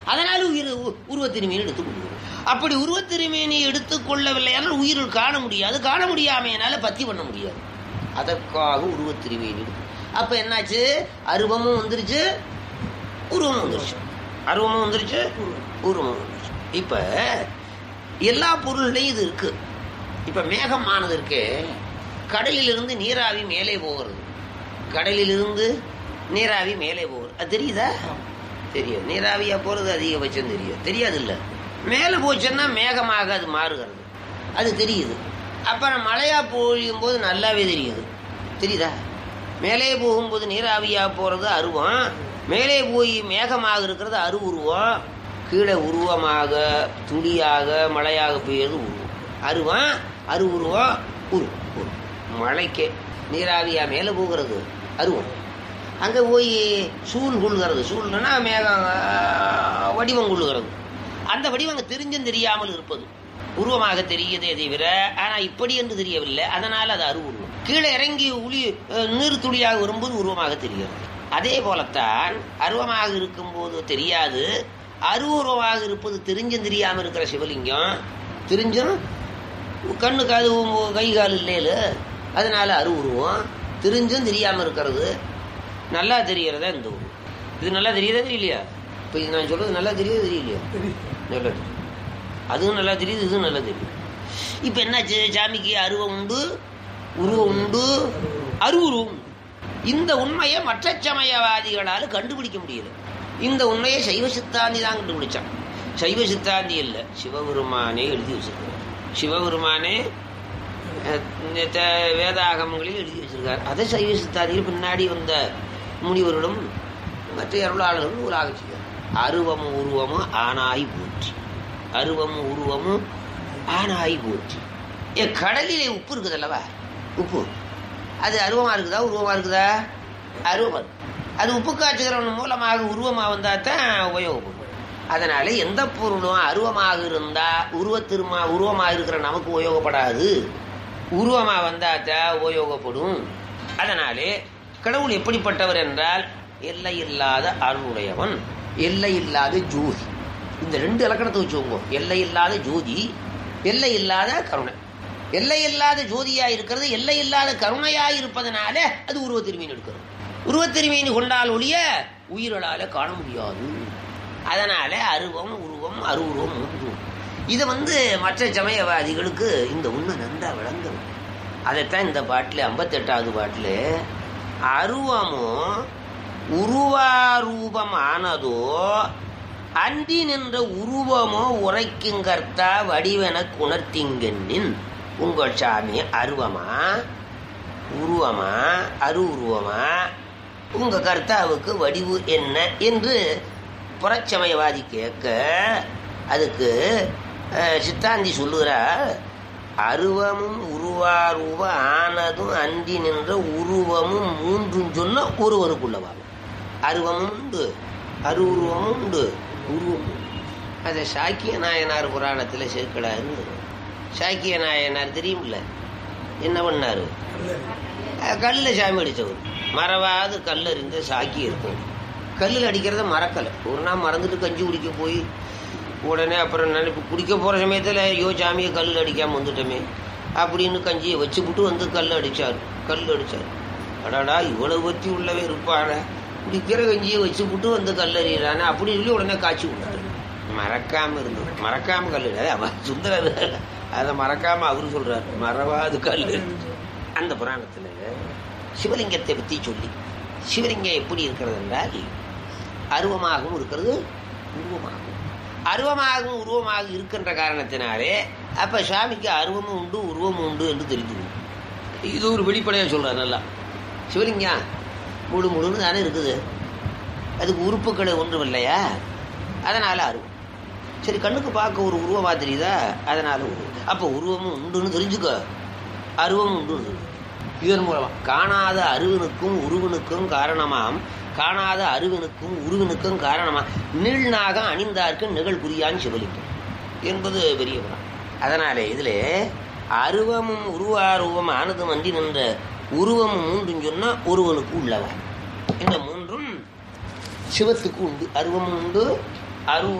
அதனால உயிர் உ- உருவத்திருமீன் எடுத்துக்கொள்கிறது அப்படி உருவத்திருமீனை எடுத்துக்கொள்ளவில்லையானால் உயிரில் காண முடியாது காண முடியாமையினால பத்தி பண்ண முடியாது அதற்காக உருவத்திருமீன் எடுத்து அப்ப என்னாச்சு அருவமும் வந்துருச்சு உருவமும் வந்துருச்சு அருவமும் வந்துருச்சு உருவமும் வந்துருச்சு இப்ப எல்லா பொருள்லையும் இது இருக்கு இப்ப மேகமானது இருக்கு கடலிலிருந்து நீராவி மேலே போகிறது கடலிலிருந்து நீராவி மேலே போகிறது அது தெரியுதா தெரியும் நீராவியா போறது அதிகபட்சம் தெரியும் தெரியாது இல்ல மேலே போச்சுன்னா மேகமாக அது மாறுகிறது அது தெரியுது அப்புறம் மழையா பொழியும் போது நல்லாவே தெரியுது தெரியுதா மேலே போகும்போது நீராவியா போறது அருவம் மேலே போய் மேகமாக இருக்கிறது அருவுருவம் கீழே உருவமாக துளியாக மழையாக பெய்யறது உருவம் அருவம் அருவுருவம் உரு உரு மழைக்கே நீராவியா மேலே போகிறது அருவம் அங்கே போய் சூழ் கொள்கிறது சூழ்னா மேகம் ஆ, வடிவம் கொள்ளுகிறது அந்த வடிவம் அங்கே தெரிஞ்சும் தெரியாமல் இருப்பது உருவமாக தெரியுதே தவிர ஆனால் இப்படி என்று தெரியவில்லை அதனால் அது அருவுருவம் கீழே இறங்கி உளி அஹ், நீர் துளியாக வரும்போது உருவமாக தெரிகிறது அதே போலத்தான் அருவமாக இருக்கும்போது தெரியாது அருவுருவமாக இருப்பது தெரிஞ்சும் தெரியாமல் இருக்கிற சிவலிங்கம் தெரிஞ்சும் கண்ணு காது உ- கை கால் இல்லையில அதனால அருவுருவம் தெரிஞ்சும் தெரியாமல் இருக்கிறது நல்லா தெரியறதா இந்த ஊர் இது நல்லா தெரியுதா தெரியலையா இப்போ இது நான் சொல்றது நல்லா தெரியுது தெரியலையா நல்லா தெரியும் அதுவும் நல்லா தெரியுது இதுவும் நல்லா தெரியும் இப்போ என்னாச்சு சாமிக்கு அருவம் உண்டு உருவம் உண்டு அருவுருவம் உண்டு. இந்த உண்மையை மற்ற சமயவாதிகளால் கண்டுபிடிக்க முடியல இந்த உண்மையை சைவ சித்தாந்தி தான் கண்டுபிடிச்சான் சைவ சித்தாந்தி இல்லை சிவபெருமானே எழுதி வச்சிருக்கார் சிவபெருமானே அஹ், இந்த வேதாகமங்களில் எழுதி வச்சிருக்கார் அதை சைவ சித்தாந்தியில் பின்னாடி வந்த முனிவர்களும் மற்ற அருளாளர்களும் நூலாக செய்தார் அருவமும் உருவமும் ஆனாய் போற்றி அருவமும் உருவமும் ஆனாய் போற்றி ஏ கடலிலே உப்பு இருக்குது அல்லவா உப்பு அது அருவமா இருக்குதா உருவமா இருக்குதா அருவமா இருக்கு அது உப்பு காய்ச்சுகிறவன் மூலமாக உருவமா வந்தா தான் உபயோகப்படும் அதனால எந்த பொருளும் அருவமாக இருந்தா உருவத்திருமா உருவமாக இருக்கிற நமக்கு உபயோகப்படாது உருவமா வந்தா தான் உபயோகப்படும் அதனாலே கடவுள் எப்படிப்பட்டவர் என்றால் எல்லை இல்லாத அருளுடையவன் எல்லை இல்லாத ஜோதி இந்த ரெண்டு இலக்கணத்தை வச்சுக்கோங்க எல்லை இல்லாத ஜோதி எல்லை இல்லாத கருணை எல்லை இல்லாத ஜோதியா இருக்கிறது எல்லை இல்லாத கருணையா இருப்பதனால அது உருவத்திருமீன் எடுக்கிறது உருவத்திருமீன் கொண்டால் ஒழிய உயிர்களால காண முடியாது அதனால அருவம் உருவம் அருவுருவம் உருவம் இதை வந்து மற்ற சமயவாதிகளுக்கு இந்த உண்மை நன்றா விளங்கும் அதைத்தான் இந்த பாட்டில் ஐம்பத்தெட்டாவது பாட்டில் அருவமும் உருவாரூபம் ஆனதோ அன்றி நின்ற உருவமோ உரைக்குங்கர்த்தா வடிவென குணர்த்திங்கன்னின் உங்கள் சாமி அருவமா உருவமா அரு உருவமா உங்க கர்த்தாவுக்கு வடிவு என்ன என்று புறச்சமயவாதி கேட்க அதுக்கு அஹ், சித்தாந்தி சொல்லுகிறார் அருவமும் உருவாரூப ஆனதும் அன்றி நின்ற உருவமும் மூன்றும் சொன்ன ஒருவனுக்குள்ளவாகும் அருவமும் உண்டு அரு உருவமும் உண்டு உருவம் உண்டு. அதை சாக்கிய நாயனார் புராணத்தில் சேர்க்கலாரு சாக்கிய நாயனார் தெரியுமில்ல என்ன பண்ணாரு கல்லில் சாமி அடித்தவர் மறவாது கல் அறிந்த சாக்கி இருக்கும் கல்லில் அடிக்கிறத மறக்கலை ஒரு நாள் மறந்துட்டு கஞ்சி குடிக்க போய் உடனே அப்புறம் நினைப்பு குடிக்க போகிற சமயத்தில் ஐயோ சாமியை கல்லில் அடிக்காமல் வந்துட்டோமே அப்படின்னு கஞ்சியை வச்சுப்புட்டு வந்து கல் அடித்தார் கல் அடித்தார் அடாடா இவ்வளவு பற்றி உள்ளவே இருப்பான குடிக்கிற கஞ்சியை வச்சுப்புட்டு வந்து கல் அறியிறானே அப்படி சொல்லி உடனே காய்ச்சி விட்டாரு மறக்காம இருந்தது மறக்காம கல் அவன் சுந்தரர் அதை மறக்காம அவரு சொல்றாரு மறவாது கல் அந்த புராணத்துல சிவலிங்கத்தை பத்தி சொல்லி சிவலிங்கம் எப்படி இருக்கிறது என்றால் அருவமாகவும் இருக்கிறது உருவமாகவும் அருவமாகவும் உருவமாக இருக்கின்ற காரணத்தினாலே அப்ப சாமிக்கு அருவமும் உண்டு உருவமும் உண்டு என்று தெரிஞ்சுக்கணும் இது ஒரு வெளிப்படையா சொல்றாரு நல்லா சிவலிங்கம் முழு முழுன்னு தானே இருக்குது அதுக்கு உறுப்புகள் ஒன்றும் இல்லையா அதனால அருவம் சரி கண்ணுக்கு பார்க்க ஒரு உருவமா தெரியுதா அதனால உருவம் அப்போ உருவமும் உண்டுன்னு தெரிஞ்சுக்க அருவமும் உண்டுன்னு தெரிஞ்சுக்க. இதன் மூலமா காணாத அருவனுக்கும் உருவனுக்கும் காரணமாம் காணாத அருவனுக்கும் உருவனுக்கும் காரணமா நீள்நாக அணிந்தார்க்கு நிகழ் குறியான் சிவலிங்கம் என்பது பெரிய புறம் அதனாலே இதுல அருவமும் உருவாருவம் ஆனதும் அன்றி நின்ற உருவமும் மூன்றும் சொன்னா ஒருவனுக்கு உள்ளவா இந்த மூன்றும் சிவத்துக்கு உண்டு அருவமும் உண்டு அரு